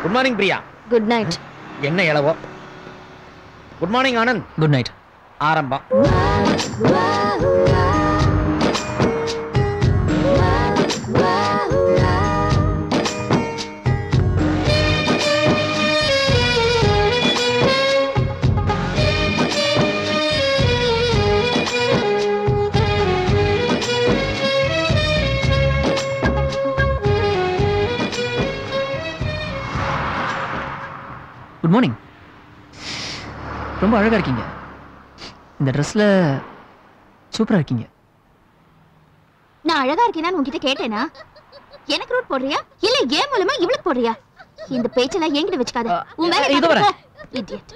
Good morning Priya good night என்ன இளவோ good morning Anand good night ஆரம்பம் குட் மார்னிங் ரொம்ப அழகா இருக்கீங்க இந்த ட்ரெஸ்ல சூப்பரா இருக்கீங்க நான் அழகா இருக்கேனான்னு உன்கிட்ட கேட்டேனா எனக்கு ரூட் போடுறியா இல்ல ஏன் மூலமா இவளுக்கு போடுறியா இந்த பேச்செல்லாம் என்கிட்ட வச்சுக்காத உன் மேல இதோ வரேன். இடியட்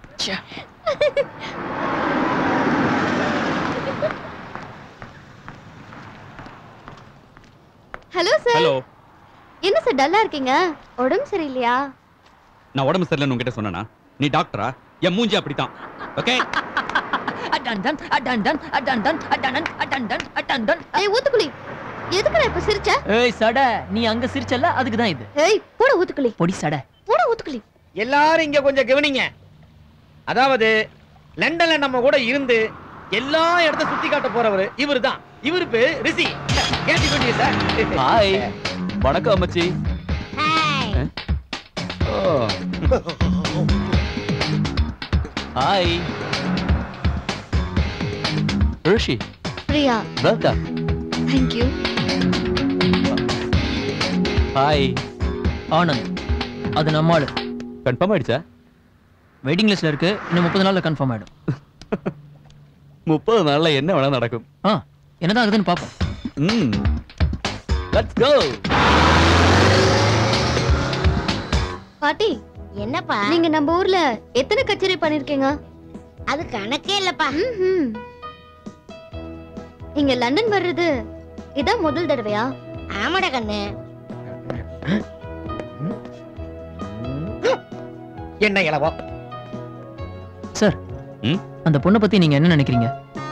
ஹலோ சார் ஹலோ என்ன சார் டல்லா இருக்கீங்க உடம்பு சரியில்லையா நான் உடம்பு சரியில்லைன்னு உங்ககிட்ட சொன்னேனா நீ டாக்டரா என் மூஞ்சி அப்படித்தான் ஓகே அடண்டன் அடண்டன் அடண்டன் அடண்டன் அடண்டன் அடண்டன் ஏய் ஊத்துக்குளி எதுக்குடா இப்ப சிரிச்ச ஏய் சட நீ அங்க சிரிச்சல அதுக்கு தான் இது ஏய் போட ஊத்துக்குளி பொடி சட போட ஊத்துக்குளி எல்லாரும் இங்க கொஞ்சம் கவனிங்க அதாவது லண்டன்ல நம்ம கூட இருந்து எல்லா இடத்த சுத்தி காட்ட போறவர் இவரு தான் இவரு பேரு ரிஷி கேட்டு கொண்டீங்க சார் ஹாய் வணக்கம் அம்மச்சி ஓ hi Rishi Priya welcome thank you hi Anand அது நம்ம ஆளு கன்ஃபார்ம் ஆயிடுச்சா வெயிட்டிங் லிஸ்ட்ல இருக்கு இன்னும் முப்பது நாள்ல கன்ஃபார்ம் ஆயிடும் முப்பது நாள்ல என்ன வேணா நடக்கும் ஆ என்னதான் ஆகுதுன்னு பாப்போம் ம் லெட்ஸ் கோ பாட்டி என்னப்பா நீங்க நம்ம ஊர்ல எத்தனை கச்சேரி பண்ணிருக்கீங்க அது கணக்கே இல்லப்பா ம்ஹும். இங்க லண்டன் வர்றது இதான் முதல் தடவையா ஆமாடா கண்ணு என்ன இளவோ சார் ம்? அந்த பொண்ணை பத்தி நீங்க என்ன நினைக்கிறீங்க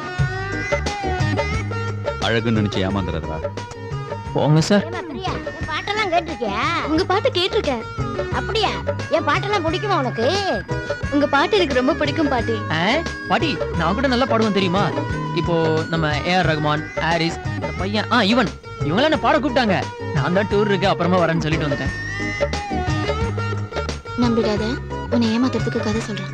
அழகுன்னு நினைச்சு ஏமாந்துறதா போங்க சார் ஏம்மா பிரியா என் பாட்டெல்லாம் கேட்டிருக்கியா உங்க பாட்டு கேட்டிருக்கேன் அப்படியா என் பாட்டெல்லாம் பிடிக்குமா உனக்கு உங்க பாட்டு எனக்கு ரொம்ப பிடிக்கும் பாட்டி ஆ, பாட்டி நான் கூட நல்லா பாடுவேன் தெரியுமா இப்போ நம்ம ஏஆர் ரகுமான் ஹாரிஸ் இந்த பையன் ஆ இவன் இவங்களாம் என்ன பாட கூப்பிட்டாங்க நான் தான் டூர் இருக்கு அப்புறமா வரேன்னு சொல்லிட்டு வந்துட்டேன் நம்பிடாத உன்னை ஏமாத்துறதுக்கு கதை சொல்றேன்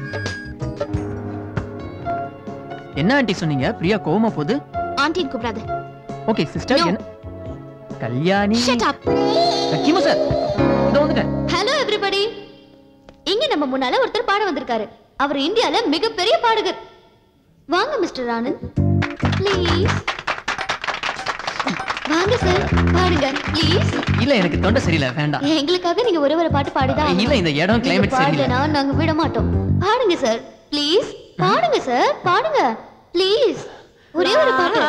என்ன ஆண்டி சொன்னீங்க பிரியா கோவமா போகுது ஆண்டின்னு கூப்பிடாத ஓகே சிஸ்டர் No. என்ன கல்யாணி ஷட் அப் கிமு சார் இதோ வந்துட்டேன் ஹலோ எவ்ரிபடி இங்க நம்ம முன்னால ஒருத்தர் பாட வந்திருக்காரு அவர் இந்தியால மிகப்பெரிய பாடகர் வாங்க மிஸ்டர் ஆனந்த் ப்ளீஸ் வாங்க சார் பாடுங்க ப்ளீஸ் இல்ல எனக்கு தொண்டை சரியில்லை வேண்டாம் எங்களுக்காக நீங்க ஒரு ஒரு பாட்டு பாடிதான் இல்ல இந்த இடம் கிளைமேட் சரியில்லை பாடலனா நாங்க விட மாட்டோம் பாடுங்க சார் ப்ளீஸ் பாடுங்க சார் பாடுங்க ப்ளீஸ் ஒரே ஒரு பாட்டு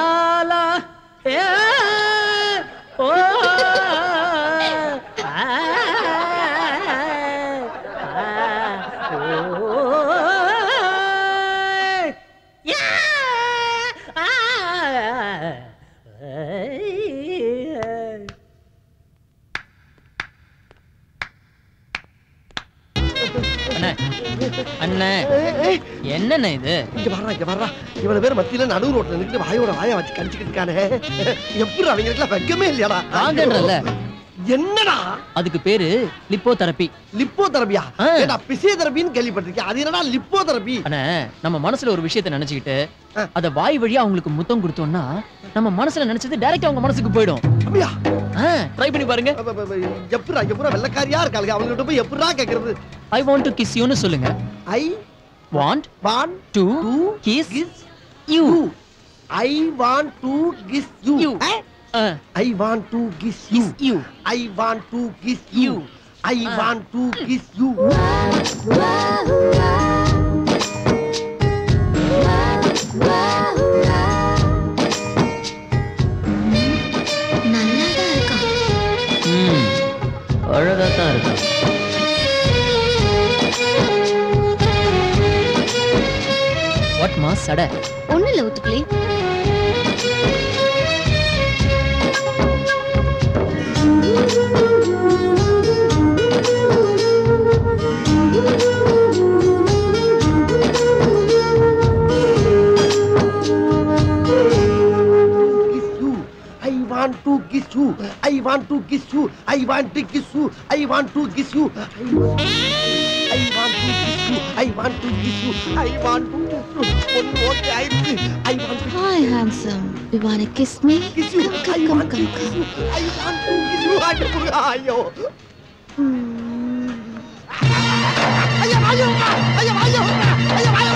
அண்ணே அண்ணே என்னண்ணே இது இங்க வர்றா இங்க வர்றா இவ்வளவு பேர் மத்தியில நடு ரோட்ல நின்று வாயோட வாயை வச்சு கடிச்சுக்கிட்டு இருக்கானே எப்படி அவங்களுக்கு வெக்கமே இல்லையாடா வாங்கன்றல என்னடா அதுக்கு பேரு லிப்போ தெரப்பி லிப்போ தெரபியா ஆ. ஏடா பிசிய தெரபின்னு கேள்விப்பட்டிருக்கேன் அது என்னடா லிப்போ தெரபி அண்ணே நம்ம மனசுல ஒரு விஷயத்தை நினைச்சுக்கிட்டு ஆ. அத வாய் வழியா அவங்களுக்கு முத்தம் கொடுத்தோம்னா நம்ம மனசுல நினைச்சது டைரக்டா அவங்க மனசுக்கு போயிடும் அப்படியா ட்ரை பண்ணி பாருங்க அப்ப, அப்ப, அப்ப, எப்படிடா இங்க பூரா வெள்ளக்காரியா இருக்காளுங்க அவங்ககிட்ட போய் எப்படிடா கேக்குறது ஐ வாண்ட் டு கிஸ் யூன்னு சொல்லுங்க I want want to to kiss kiss you I want to kiss you You. I want to kiss you kiss you I want to kiss you I Ah. Want to kiss you நல்லாதான் இருக்கான் ம் அழகா தான் இருக்கு what மா சட ஒண்ணு இல்ல ஊத்துக்குளி want to kiss you I want to kiss you I want to kiss you I want to kiss you I want to kiss you I want to ஒன்னு ஓகே ஆயிடுச்சு I want to Hi, handsome. You wanna kiss me? Kiss you I Come, want to come, kiss you I want to kiss you ஐயோ ஐயோ ஐயோ ஐயோ ஐயோ ஐயோ ஐயோ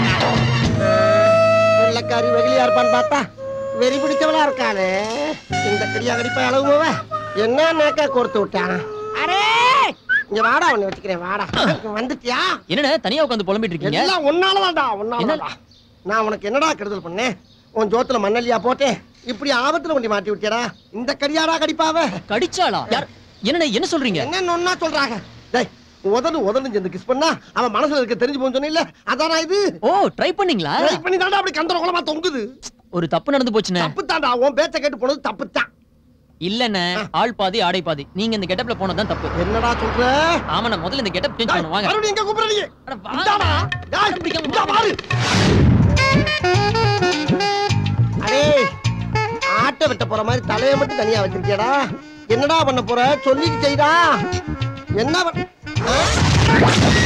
வெள்ளக்காரி வெகுளியா இருப்பான்னு பார்த்தா வெறி பிடிச்சவளா இருக்காளே இந்த கடியா கடிப்பா அளவுவ என்ன நேக்கா கோர்த்து விட்டான் அரே இங்க வாடா உன்னை வச்சுக்கிறேன் வாடா வந்துட்டியா என்னண்ணே தனியா உட்காந்து புலம்பிட்டு இருக்கீங்க எல்லாம் உன்னாலதான்டா உன்னாலதான்டா நான் உனக்கு என்னடா கெடுதல் பண்ணேன் உன் ஜோத்துல மண்ணல்லியா போட்டேன் இப்படி ஆபத்துல கொண்டு மாட்டி விட்டியடா இந்த கடியாடா கடிப்பாவ கடிச்சாளா யார் என்னண்ணே என்ன சொல்றீங்க என்ன ஒன்னா சொல்றாங்க டேய் உதடு உதடு சேர்ந்து கிஸ் பண்ணா அவன் மனசுல இருக்க தெரிஞ்சு போன்னு சொன்ன அதானா இது ஓ ட்ரை பண்ணீங்களா ட்ரை பண்ணி தாண்டா அப்படி கந்தர குளமா தொங்குது ஒரு தப்பு நடந்து போச்சுண்ணே தப்பு தாண்டா உன் பேச்ச கேட்டு போனது தப்பு தான் இல்லண்ணே ஆள் பாதி ஆடை பாதி நீங்க இந்த கெட்டப்ல போனதுதான் தப்பு என்னடா சொல்ற ஆமாண்ணா முதல்ல இந்த கெட்டப் சேஞ்ச் டேய், பண்ணுவாங்க மறுபடியும் எங்க கூப்பிடுறீங்க அட வாங்க. இந்தாடா டேய், பிடிக்காம இந்தா பாரு அடே ஆட்டை வெட்ட போற மாதிரி தலையை மட்டும் தனியா வச்சிருக்கியடா என்னடா பண்ண போற சொல்லிட்டு செய்டா என்ன பண்ண- ஆ?